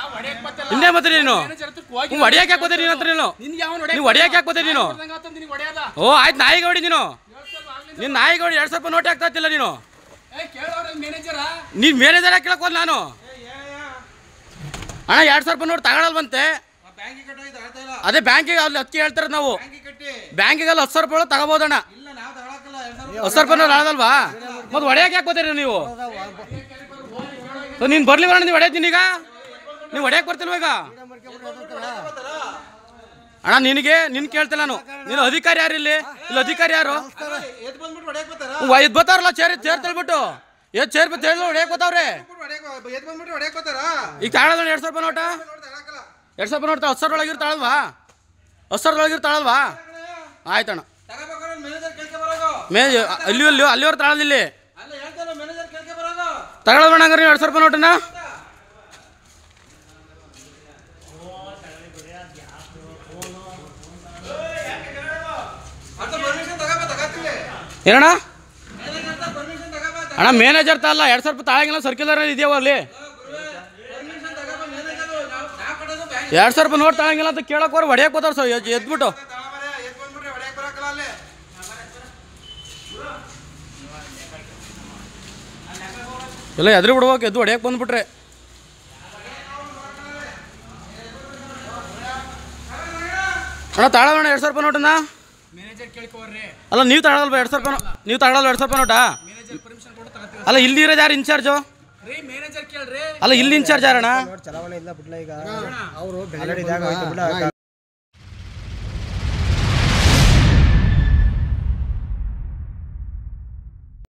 ಹೊಡ್ಯಕ್ ಬತ್ತಲ್ಲ. ಹಿಂದೆ ಮತ್ತೆ ನೀನು ಮ್ಯಾನೇಜರ್ ಹತ್ರಕ್ ಹೋಗಿ ಹ್ಞೂ ಹೊಡಿಯಕ್ಕೆ ಯಾಕೆ ಹೋದೆ ನೀನು ಹತ್ರ ನೀನು ನಿನ್ಗೆ ಯಾವನ್ ನೀವು ಹೊಡಿಯಕ್ಕೆ ಯಾಕೆ ಹೋದೆ ನೀನು ಹೊಡ್ದಂಗ್ ಆತಂದ್ ನಿನಗ್ ಹೊಡ್ಯದ. ಓ ಆಯ್ತು ನಾಯಿಗೆ ಹೊಡಿ ನೀನು ನಿನ್ನ ನಾಯಿಗೆ ಹೊಡಿ ಎರಡು ಸ್ವಲ್ಪ ನೋಟ್ ಆಗ್ತಾ ಇತ್ತಿಲ್ಲ ನೀನು ಏ, ಕೇಳೋರಲ್ಲ ಮ್ಯಾನೇಜರ? ನೀನು ಮ್ಯಾನೇಜರ್ ಕೇಳಕ್ ಹೋದ್ ನಾನು ಅಣ್ಣ ಎರಡು ಸಾವಿರ ರೂಪಾಯಿ ನೋಡಿ ತಗೊಳಲ್ವಂತೆ ಬ್ಯಾಂಕಿಗೆ ಕಟ್ಟೋಯ್ತು ಆಯ್ತಾ ಇಲ್ಲ ಅದೇ ಬ್ಯಾಂಕಿಗೆ ಅಲ್ಲಿ ಹತ್ತಿ ಹೇಳ್ತಾರೆ ನಾವು ಬ್ಯಾಂಕಿಗೆ ಕಟ್ಟಿ ಬ್ಯಾಂಕಿಗೆ ಅಲ್ಲಿ ಹತ್ತು ಸಾವಿರ ರೂಪಾಯಿ ತಗೋಬೋದಣ್ಣ ಇಲ್ಲ ನಾವು ತಗೊಳಕಲ್ಲ ಎರಡ್ ಸಾವಿರ ಹತ್ತು ಸಾವಿರ ರೂಪಾಯಿ ಆಳದಲ್ವಾ ಮತ್ತೆ ಹೊಡೆಯಕ್ಕೆ ಯಾಕೆ ಬರ್ತೀರಿ ನೀವು ನೀನು ಬರ್ಲಿ ಬರೋಣ ನೀವು ಹೊಡೆಯತ್ತೀನಿ ಈಗ ನೀವು ಹೊಡೆಯಕ್ಕೆ ಬರ್ತಿಲ್ವ ಈಗ ಅಣ್ಣ ನಿನಗೆ ನಿನ್ ಕೇಳ್ತಿಲ್ಲ ನಾನು ನೀನು ಅಧಿಕಾರಿ ಯಾರು ಇಲ್ಲಿ ಇಲ್ಲಿ ಅಧಿಕಾರಿ ಯಾರು ಎದ್ ಬಂದ್ಬಿಟ್ಟು ಹೊಡ್ಯಕ್ ಬರ್ತಾರ ಹ್ಞೂ, ಇದ್ ಬರ್ತಾರಲ್ಲ ಚೇರ್ ಚೇರ್ ತಳ್ಬಿಟ್ಟು ಏ ಚೇರ್ ಬತ್ ಹೇಳಿ ಹೊಡೆಯಕ್ಕೆ ಬರ್ತಾವ್ರೆ ಎದ್ ಬಂದ್ಬಿಟ್ಟು ಹೊಡ್ಯಕ್ ಬರ್ತಾರ ಈಗ ತಾಳದ ಎರಡು ಸಾವಿರ ರೂಪಾಯಿ ನೋಟ ನೋಡಿ ತಗೊಳಕಲ್ಲ ಎರಡು ಸಾವಿರ ರೂಪಾಯಿ ನೋಡ್ತಾ ಹತ್ತು ಸಾವಿರ ಒಳಗೆ ತಾಳಲ್ವಾ ಹತ್ತು ಸಾವಿರ ಒಳಗೆ ತಾಳಲ್ವಾ ಆಯ್ತಣ್ಣ ತಗೋಬೇಕಾದ್ರೆ ಮ್ಯಾನೇಜರ್ ಕೇಳ್ಕೆ ಬರೋದು ಮೇ ಅಲ್ಲಿ ಅಲ್ಲಿ ಅಲ್ಲಿವರೆಗೆ ತಾಳಲ್ಲ ಇಲ್ಲಿ ಅಲ್ಲ ಹೇಳ್ತಾರ ಮ್ಯಾನೇಜರ್ ಕೇಳ್ಕೆ ಬರೋದು ತಗೊಳ್ಳೋಣ ಹಂಗಾರೆ ನೀವು ಎರಡು ಸಾವಿರ ರೂಪಾಯಿ ನೋಟನ್ನ ಅಂತ ಪರ್ಮಿಷನ್ ತಗೋಬಾ ತಗೋತೀವಿ ಏನಣ್ಣ ಮ್ಯಾನೇಜರ್ ಅಂತ ಪರ್ಮಿಷನ್ ತಗೋಬಾ ಅಣ್ಣ ಮ್ಯಾನೇಜರ್ ತಲ್ಲ ಎರಡು ಸಾವಿರ ರೂಪಾಯಿ ತಾಳಂಗಿಲ್ಲ ಸರ್ಕ್ಯುಲರ್ ಇದೆಯವ ಅಲ್ಲಿ ಪರ್ಮಿಷನ್ ತಗೋಬಾ ಮ್ಯಾನೇಜರ್ ನಾವು ಕಟ್ಟೋದು ಬ್ಯಾಂಕ್ ಎರಡು ಸಾವಿರ ರೂಪಾಯಿ ನೋಟ್ ತಳಂಗಿಲ್ಲ ಅಂತ ಕೇಳಕ್ ಹೋರ್ ಹೊಡೆಯಕ್ಕೆ ಹೋತಾರ ಸರ್ ಎದ್ಬಿಟ್ಟು ತಗೊಬಾರೆ ಎದ್ ಬಂದ್ಬಿಟ್ರೆ ಹೊಡ್ಯಕ್ ಬರಕಲ್ಲ ಅಲ್ಲಿ ಎಲ್ಲ ಎದುರು ಬಿಡ್ಬೇಕು ಎದ್ದು ಹೊಡೆಯಕ್ಕೆ ಬಂದ್ಬಿಟ್ರೆ ಅಣ್ಣ ತಾಳೋಣ ಎರಡು ಸಾವಿರ ರೂಪಾಯಿ ನೋಟನ್ನ ಮ್ಯಾನೇಜರ್ ಕೇಳ್ಕೊವ್ರಿ ಅಲ್ಲ ನೀವು ತಗೊಳಲ್ವ ಎರಡು ಸಾವಿರ ರೂಪಾಯಿ ನೋ- ನೀವು ತಗೊಳಲ್ವ ಎರಡು ಸಾವಿರ ರೂಪಾಯಿ ನೋಟಾ ಮ್ಯಾನೇಜರ್ ಪರ್ಮಿಷನ್ ಕೊಟ್ಟು ತಗೋತೀವಿ ಅಲ್ಲ ಇಲ್ಲಿ ಇರೋದು ಯಾರು ಇನ್ಚಾರ್ಜು ರೀ ಮ್ಯಾನೇಜರ್ ಕೇಳ್ರಿ ಅಲ್ಲ ಇಲ್ಲಿ ಇನ್ಚಾರ್ಜ್ ಯಾರಣ್ಣ ಚಲಾವಣೆ ಇಲ್ಲ ಬಿಡ್ಲ ಈಗ ಅವರು ಆಲ್ರೆಡಿ ಜಾಗ ಹೋಯ್ತು ಬಿಡ